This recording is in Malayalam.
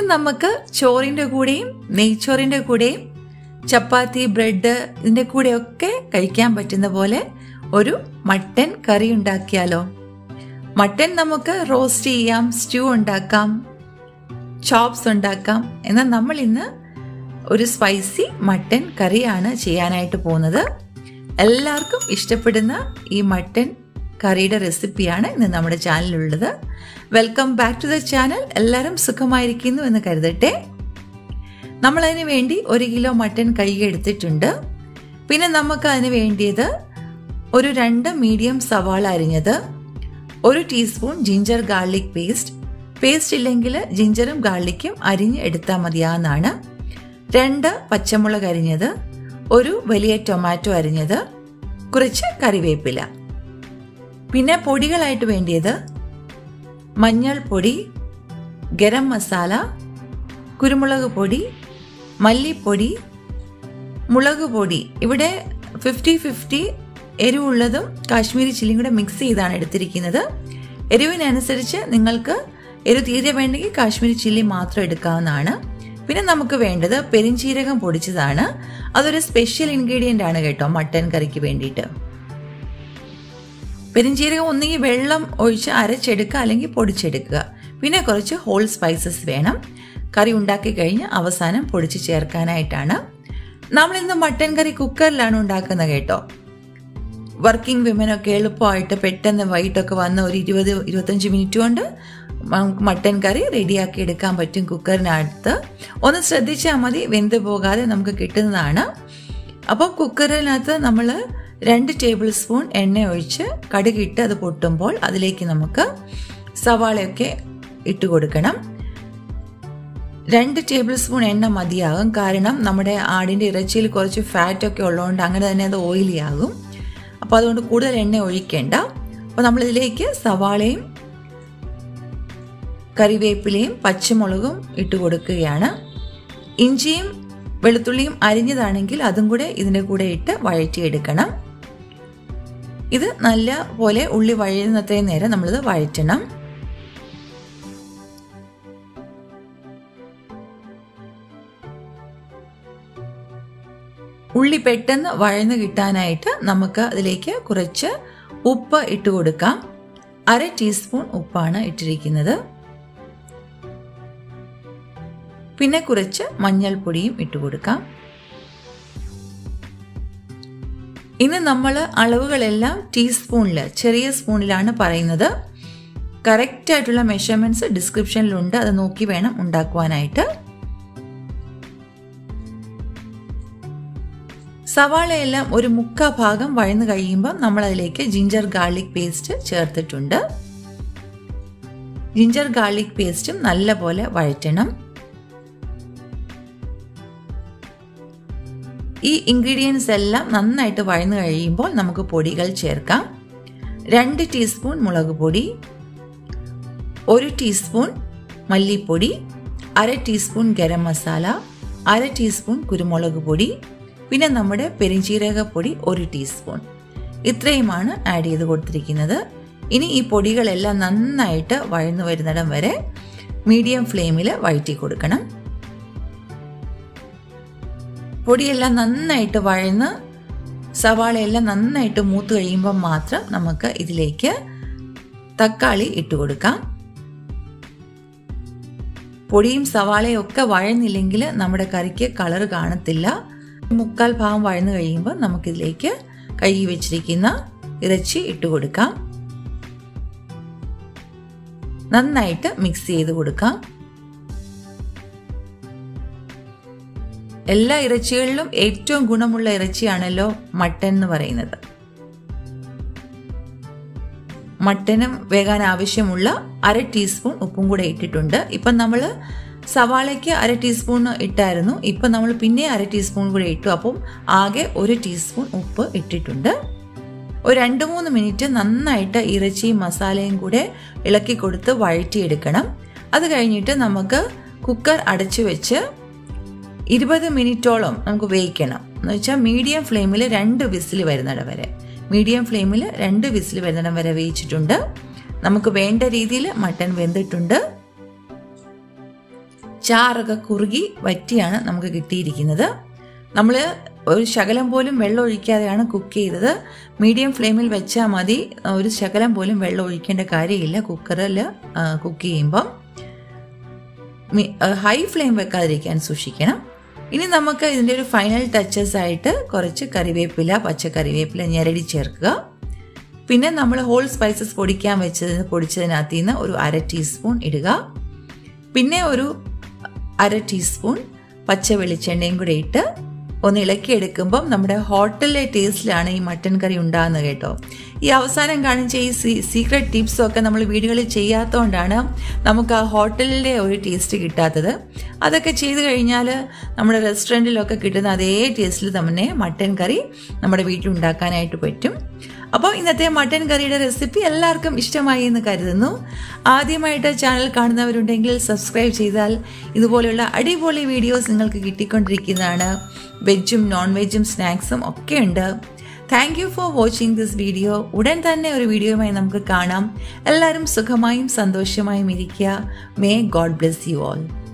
നമുക്ക് ചോറിന്റെ കൂടെയും നെയ്ച്ചോറിന്റെ കൂടെയും ചപ്പാത്തി ബ്രെഡ് ഇതിന്റെ കൂടെയൊക്കെ കഴിക്കാൻ പറ്റുന്ന പോലെ ഒരു മട്ടൻ കറി ഉണ്ടാക്കിയാലോ മട്ടൻ നമുക്ക് റോസ്റ്റ് ചെയ്യാം സ്റ്റൂ ഉണ്ടാക്കാം ചോപ്സ് ഉണ്ടാക്കാം എന്നാൽ നമ്മൾ ഇന്ന് ഒരു സ്പൈസി മട്ടൻ കറിയാണ് ചെയ്യാനായിട്ട് പോകുന്നത് എല്ലാവർക്കും ഇഷ്ടപ്പെടുന്ന ഈ മട്ടൻ കറിയുടെ റെസിപ്പിയാണ് ഇന്ന് നമ്മുടെ ചാനലിലുള്ളത് welcome back to the channel എല്ലാവരും സുഖമായിരിക്കുന്നു എന്ന് കരുതട്ടെ നമ്മൾ അതിന് വേണ്ടി ഒരു കിലോ മട്ടൻ കഴുകി എടുത്തിട്ടുണ്ട് പിന്നെ നമുക്ക് അതിന് വേണ്ടിയത് ഒരു രണ്ട് മീഡിയം സവാള അരിഞ്ഞത് ഒരു teaspoon ginger garlic paste paste ഇല്ലെങ്കിൽ ജിഞ്ചറും ഗാർലിക്കും അരിഞ്ഞ് എടുത്താൽ മതിയാവുന്നതാണ് രണ്ട് പച്ചമുളക് അരിഞ്ഞത് ഒരു വലിയ ടൊമാറ്റോ അരിഞ്ഞത് കുറച്ച് കറിവേപ്പില പിന്നെ പൊടികളായിട്ട് വേണ്ടിയത് മഞ്ഞൾപ്പൊടി ഗരം മസാല കുരുമുളക് പൊടി മല്ലിപ്പൊടി മുളക് പൊടി ഇവിടെ ഫിഫ്റ്റി ഫിഫ്റ്റി എരിവുള്ളതും കാശ്മീരി ചില്ലിയും കൂടെ മിക്സ് ചെയ്താണ് എടുത്തിരിക്കുന്നത് എരിവിനനുസരിച്ച് നിങ്ങൾക്ക് എരിവ് തീരെ വേണ്ടെങ്കിൽ കാശ്മീരി ചില്ലി മാത്രം എടുക്കാവുന്നതാണ് പിന്നെ നമുക്ക് വേണ്ടത് പെരിഞ്ചീരകം പൊടിച്ചതാണ് അതൊരു സ്പെഷ്യൽ ഇൻഗ്രീഡിയൻ്റ് ആണ് കേട്ടോ മട്ടൻ കറിക്ക് വേണ്ടിയിട്ട് പെരിഞ്ചീരകം ഒന്നുകിൽ വെള്ളം ഒഴിച്ച് അരച്ചെടുക്കുക അല്ലെങ്കിൽ പൊടിച്ചെടുക്കുക പിന്നെ കുറച്ച് ഹോൾ സ്പൈസസ് വേണം കറി ഉണ്ടാക്കി കഴിഞ്ഞ് അവസാനം പൊടിച്ച് ചേർക്കാനായിട്ടാണ് നമ്മളിന്ന് മട്ടൻ കറി കുക്കറിലാണ് ഉണ്ടാക്കുന്നത് കേട്ടോ വർക്കിംഗ് വിമനൊക്കെ എളുപ്പമായിട്ട് പെട്ടെന്ന് വൈകിട്ടൊക്കെ വന്ന് ഒരു ഇരുപത് ഇരുപത്തഞ്ച് മിനിറ്റ് കൊണ്ട് മട്ടൻ കറി റെഡിയാക്കി എടുക്കാൻ പറ്റും കുക്കറിനകത്ത് ഒന്ന് ശ്രദ്ധിച്ചാൽ മതി വെന്ത് പോകാതെ നമുക്ക് കിട്ടുന്നതാണ് അപ്പോൾ കുക്കറിനകത്ത് നമ്മൾ രണ്ട് ടേബിൾ സ്പൂൺ എണ്ണ ഒഴിച്ച് കടുകിട്ട് അത് പൊട്ടുമ്പോൾ അതിലേക്ക് നമുക്ക് സവാളയൊക്കെ ഇട്ട് കൊടുക്കണം രണ്ട് ടേബിൾ സ്പൂൺ എണ്ണ മതിയാകും കാരണം നമ്മുടെ ആടിൻ്റെ ഇറച്ചിയിൽ കുറച്ച് ഫാറ്റ് ഒക്കെ ഉള്ളതുകൊണ്ട് അങ്ങനെ തന്നെ അത് ഓയിലി ആകും അപ്പോൾ അതുകൊണ്ട് കൂടുതൽ എണ്ണ ഒഴിക്കേണ്ട അപ്പോൾ നമ്മളിതിലേക്ക് സവാളയും കറിവേപ്പിലയും പച്ചമുളകും ഇട്ട് കൊടുക്കുകയാണ് ഇഞ്ചിയും വെളുത്തുള്ളിയും അരിഞ്ഞതാണെങ്കിൽ അതും കൂടെ ഇതിൻ്റെ കൂടെ ഇട്ട് വഴറ്റിയെടുക്കണം ഇത് നല്ല പോലെ ഉള്ളി വഴയുന്നത്രയും നേരം നമ്മളിത് വഴറ്റണം ഉള്ളി പെട്ടെന്ന് വഴന്ന് കിട്ടാനായിട്ട് നമുക്ക് അതിലേക്ക് കുറച്ച് ഉപ്പ് ഇട്ട് കൊടുക്കാം അര ടീസ്പൂൺ ഉപ്പാണ് ഇട്ടിരിക്കുന്നത് പിന്നെ കുറച്ച് മഞ്ഞൾപ്പൊടിയും ഇട്ട് കൊടുക്കാം ഇന്ന് നമ്മൾ അളവുകളെല്ലാം ടീസ്പൂണിൽ ചെറിയ സ്പൂണിലാണ് പറയുന്നത് കറക്റ്റ് ആയിട്ടുള്ള മെഷർമെന്റ്സ് ഡിസ്ക്രിപ്ഷനിലുണ്ട് അത് നോക്കി വേണം ഉണ്ടാക്കുവാനായിട്ട് സവാളയെല്ലാം ഒരു മുക്കാ ഭാഗം വഴന്നു കഴിയുമ്പോൾ നമ്മൾ അതിലേക്ക് ജിഞ്ചർ ഗാർലിക് പേസ്റ്റ് ചേർത്തിട്ടുണ്ട് ജിഞ്ചർ ഗാർലിക് പേസ്റ്റും നല്ലപോലെ വഴറ്റണം ഈ ഇൻഗ്രീഡിയൻസ് എല്ലാം നന്നായിട്ട് വഴന്നു കഴിയുമ്പോൾ നമുക്ക് പൊടികൾ ചേർക്കാം രണ്ട് ടീസ്പൂൺ മുളക് പൊടി ഒരു ടീസ്പൂൺ മല്ലിപ്പൊടി അര ടീസ്പൂൺ ഗരം മസാല അര ടീസ്പൂൺ കുരുമുളക് പൊടി പിന്നെ നമ്മുടെ പെരിഞ്ചീരക പൊടി ഒരു ടീസ്പൂൺ ഇത്രയുമാണ് ആഡ് ചെയ്ത് കൊടുത്തിരിക്കുന്നത് ഇനി ഈ പൊടികളെല്ലാം നന്നായിട്ട് വഴന്നു വരുന്നിടം വരെ മീഡിയം ഫ്ലെയിമിൽ വഴറ്റി കൊടുക്കണം പൊടിയെല്ലാം നന്നായിട്ട് വഴന്ന് സവാളയെല്ലാം നന്നായിട്ട് മൂത്ത് കഴിയുമ്പോൾ മാത്രം നമുക്ക് ഇതിലേക്ക് തക്കാളി ഇട്ട് കൊടുക്കാം പൊടിയും സവാളയും ഒക്കെ വഴന്നില്ലെങ്കിൽ നമ്മുടെ കറിക്ക് കളർ കാണത്തില്ല മുക്കാൽ ഭാഗം വഴന്നു കഴിയുമ്പോൾ നമുക്കിതിലേക്ക് കഴുകി വെച്ചിരിക്കുന്ന ഇറച്ചി ഇട്ട് കൊടുക്കാം നന്നായിട്ട് മിക്സ് ചെയ്ത് കൊടുക്കാം എല്ലാ ഇറച്ചികളിലും ഏറ്റവും ഗുണമുള്ള ഇറച്ചിയാണല്ലോ മട്ടൻ എന്ന് പറയുന്നത് മട്ടനും വേകാൻ ആവശ്യമുള്ള അര ടീസ്പൂൺ ഉപ്പും കൂടെ ഇട്ടിട്ടുണ്ട് ഇപ്പം നമ്മൾ സവാളയ്ക്ക് അര ടീസ്പൂൺ ഇട്ടായിരുന്നു ഇപ്പം നമ്മൾ പിന്നെ അര ടീസ്പൂൺ കൂടെ ഇട്ടു അപ്പം ആകെ ഒരു ടീസ്പൂൺ ഉപ്പ് ഇട്ടിട്ടുണ്ട് ഒരു രണ്ട് മൂന്ന് മിനിറ്റ് നന്നായിട്ട് ഇറച്ചിയും മസാലയും കൂടെ ഇളക്കി കൊടുത്ത് വഴറ്റിയെടുക്കണം അത് കഴിഞ്ഞിട്ട് നമുക്ക് കുക്കർ അടച്ചു വെച്ച് ഇരുപത് മിനിറ്റോളം നമുക്ക് വേവിക്കണം എന്ന് വെച്ചാൽ മീഡിയം ഫ്ലെയിമിൽ രണ്ട് വിസിൽ വരുന്നിടം വരെ മീഡിയം ഫ്ലെയിമിൽ രണ്ട് വിസിൽ വരുന്നിടം വരെ വേവിച്ചിട്ടുണ്ട് നമുക്ക് വേണ്ട രീതിയിൽ മട്ടൺ വെന്തിട്ടുണ്ട് ചാറൊക്കെ കുറുകി വറ്റിയാണ് നമുക്ക് കിട്ടിയിരിക്കുന്നത് നമ്മൾ ഒരു ശകലം പോലും വെള്ളം ഒഴിക്കാതെയാണ് കുക്ക് ചെയ്തത് മീഡിയം ഫ്ലെയിമിൽ വെച്ചാൽ മതി ഒരു ശകലം പോലും വെള്ളം ഒഴിക്കേണ്ട കാര്യമില്ല കുക്കറിൽ കുക്ക് ചെയ്യുമ്പം ഹൈ ഫ്ലെയിം വെക്കാതിരിക്കാൻ സൂക്ഷിക്കണം ഇനി നമുക്ക് ഇതിൻ്റെ ഒരു ഫൈനൽ ടച്ചസ് ആയിട്ട് കുറച്ച് കറിവേപ്പില പച്ച കറിവേപ്പില ഞെരടി ചേർക്കുക പിന്നെ നമ്മൾ ഹോൾ സ്പൈസസ് പൊടിക്കാൻ വെച്ചതിന് പൊടിച്ചതിനകത്ത് നിന്ന് ഒരു അര ടീസ്പൂൺ ഇടുക പിന്നെ ഒരു അര ടീസ്പൂൺ പച്ച വെളിച്ചെണ്ണയും കൂടെ ഇട്ട് ഒന്ന് ഇളക്കിയെടുക്കുമ്പം നമ്മുടെ ഹോട്ടലിലെ ടേസ്റ്റിലാണ് ഈ മട്ടൻ കറി ഉണ്ടാകുന്നത് കേട്ടോ ഈ അവസാനം കാണിച്ച ഈ സീ സീക്രട്ട് ടിപ്സും ഒക്കെ നമ്മൾ വീടുകളിൽ ചെയ്യാത്തതുകൊണ്ടാണ് നമുക്ക് ആ ഹോട്ടലിൻ്റെ ഒരു ടേസ്റ്റ് കിട്ടാത്തത് അതൊക്കെ ചെയ്ത് കഴിഞ്ഞാൽ നമ്മുടെ റെസ്റ്റോറൻറ്റിലൊക്കെ കിട്ടുന്ന അതേ ടേസ്റ്റിൽ തന്നെ മട്ടൻ കറി നമ്മുടെ വീട്ടിൽ ഉണ്ടാക്കാനായിട്ട് പറ്റും അപ്പോൾ ഇന്നത്തെ മട്ടൻ കറിയുടെ റെസിപ്പി എല്ലാവർക്കും ഇഷ്ടമായി എന്ന് കരുതുന്നു ആദ്യമായിട്ട് ചാനൽ കാണുന്നവരുണ്ടെങ്കിൽ സബ്സ്ക്രൈബ് ചെയ്താൽ ഇതുപോലെയുള്ള അടിപൊളി വീഡിയോസ് നിങ്ങൾക്ക് കിട്ടിക്കൊണ്ടിരിക്കുന്നതാണ് വെജും നോൺ വെജും സ്നാക്സും ഒക്കെ ഉണ്ട് thank you for watching this video ഉടൻ തന്നെ ഒരു വീഡിയോയുമായി നമുക്ക് കാണാം എല്ലാവരും സുഖമായും സന്തോഷമായും ഇരിക്കുക may God bless you all